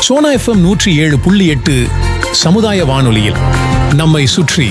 Sona FM நூற்றி ஏழு புள்ளி எட்டு சமுதாய வானொலியில் நம்மை சுற்றி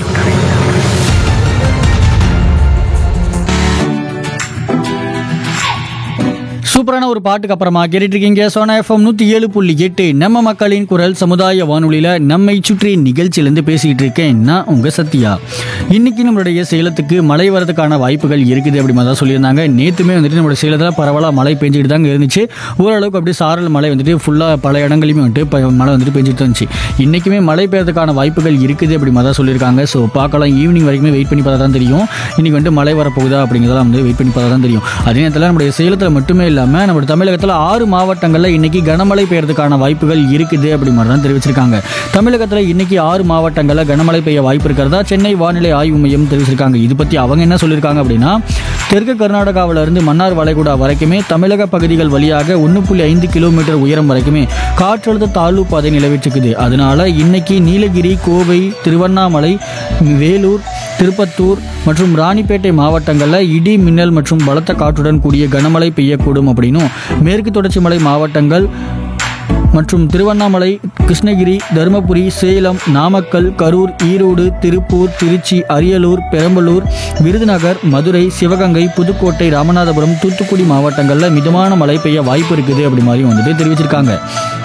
சூப்பரான ஒரு பாட்டுக்கு அப்புறமா கேட்டுட்டு இருக்கீங்க சோனா எஃப்எம் நூற்றி ஏழு புள்ளி எட்டு நம்ம மக்களின் குரல் சமுதாய வானொலியில் நம்மை சுற்றி நிகழ்ச்சியிலேருந்து பேசிக்கிட்டு இருக்கேன் நான் உங்கள் சத்யா இன்னைக்கு நம்மளுடைய சேலத்துக்கு மழை வரதுக்கான வாய்ப்புகள் இருக்குது அப்படி மாதிரி தான் சொல்லியிருந்தாங்க நேற்றுமே வந்துட்டு நம்மளுடைய சேலத்தில் பரவலாக மழை பெஞ்சிட்டு தாங்க இருந்துச்சு ஓரளவுக்கு அப்படியே சாரல் மழை வந்துட்டு ஃபுல்லாக பல இடங்களையுமே வந்துட்டு ப- மழை வந்துட்டு பெஞ்சிட்டு இருந்துச்சு இன்றைக்குமே மழை பெய்யறதுக்கான வாய்ப்புகள் இருக்குது அப்படி மாதிரி தான் சொல்லியிருக்காங்க ஸோ பார்க்கலாம் ஈவினிங் வரைக்குமே வெயிட் பண்ணி பார்த்தா தான் தெரியும் இன்னைக்கு வந்துட்டு மழை வரப்போகுதா அப்படிங்கிறதெல்லாம் வந்து வெயிட் பண்ணி பார்த்தா தான் தெரியும் அதே நேரத்தில் நம்முடைய சேலத்தில் மட்டுமே இல்லாமல் நம்ம தமிழகத்தில் ஆறு மாவட்டங்களில் இன்னைக்கு கனமழை பெய்யறதுக்கான வாய்ப்புகள் இருக்குது அப்படி மாதிரி தான் தெரிவிச்சிருக்காங்க தமிழகத்தில் இன்னைக்கு ஆறு மாவட்டங்களில் கனமழை பெய்ய வாய்ப்பு இருக்கிறதா சென்னை வானிலை ஆய்வு மையம் தெரிவிச்சிருக்காங்க இது பற்றி அவங்க என்ன சொல்லியிருக்காங்க அப்படின்னா தெற்கு கர்நாடகாவில இருந்து மன்னார் வளைகுடா வரைக்குமே தமிழக பகுதிகள் வழியாக ஒன்று புள்ளி ஐந்து கிலோமீட்டர் உயரம் வரைக்குமே காற்றழுத்த தாழ்வு பாதை நிலவிட்டிருக்குது அதனால இன்னைக்கு நீலகிரி கோவை திருவண்ணாமலை வேலூர் திருப்பத்தூர் மற்றும் ராணிப்பேட்டை மாவட்டங்களில் இடி மின்னல் மற்றும் பலத்த காற்றுடன் கூடிய கனமழை பெய்யக்கூடும் அப்படின்னும் மேற்கு தொடர்ச்சி மலை மாவட்டங்கள் மற்றும் திருவண்ணாமலை கிருஷ்ணகிரி தருமபுரி சேலம் நாமக்கல் கரூர் ஈரோடு திருப்பூர் திருச்சி அரியலூர் பெரம்பலூர் விருதுநகர் மதுரை சிவகங்கை புதுக்கோட்டை ராமநாதபுரம் தூத்துக்குடி மாவட்டங்களில் மிதமான மழை பெய்ய வாய்ப்பு இருக்குது அப்படி மாதிரி வந்துட்டு தெரிவிச்சிருக்காங்க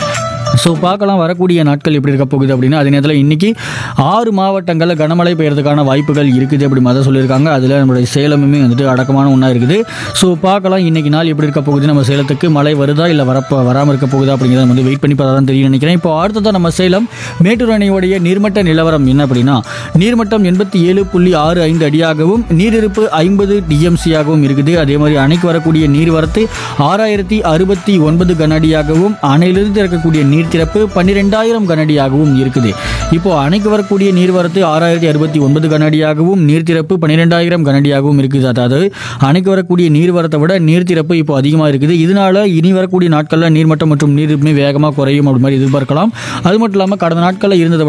ஸோ பார்க்கலாம் வரக்கூடிய நாட்கள் எப்படி இருக்க போகுது அப்படின்னா அதே நேரத்தில் இன்னைக்கு ஆறு மாவட்டங்களில் கனமழை பெய்யறதுக்கான வாய்ப்புகள் இருக்குது அப்படி மாதிரி சொல்லியிருக்காங்க அதில் நம்மளுடைய சேலமுமே வந்துட்டு அடக்கமான ஒன்றா இருக்குது ஸோ பார்க்கலாம் இன்னைக்கு நாள் எப்படி இருக்க போகுது நம்ம சேலத்துக்கு மழை வருதா இல்லை வரப்ப வராமல் இருக்க போகுதா அப்படிங்கிறத நம்ம வந்து வெயிட் பண்ணி பார்த்தா தான் தெரியும் நினைக்கிறேன் இப்போ அடுத்ததான் நம்ம சேலம் மேட்டூர் அணையுடைய நீர்மட்ட நிலவரம் என்ன அப்படின்னா நீர்மட்டம் எண்பத்தி ஏழு புள்ளி ஆறு ஐந்து அடியாகவும் நீரிருப்பு ஐம்பது டிஎம்சியாகவும் இருக்குது அதே மாதிரி அணைக்கு வரக்கூடிய நீர்வரத்து ஆறாயிரத்தி அறுபத்தி ஒன்பது கனஅடியாகவும் அணையிலிருந்து இறக்கக்கூடிய நீர் திறப்பு பன்னிரெண்டாயிரம் கனஅடியாகவும் இருக்குது இப்போ அணைக்கு வரக்கூடிய நீர்வரத்து ஆறாயிரத்தி அறுபத்தி ஒன்பது கனஅடியாகவும் நீர் திறப்பு பன்னிரெண்டாயிரம் கனஅடியாகவும் இருக்குது அதாவது அணைக்கு வரக்கூடிய நீர்வரத்தை விட நீர் திறப்பு இப்போ அதிகமாக இருக்குது இதனால இனி வரக்கூடிய நாட்களில் நீர்மட்டம் மற்றும் நீரிருப்புமே வேகமாக குறையும் அப்படி மாதிரி எதிர்பார்க்கலாம் அது மட்டும் இல்லாமல் கடந்த நாட்களில் இருந்ததை விட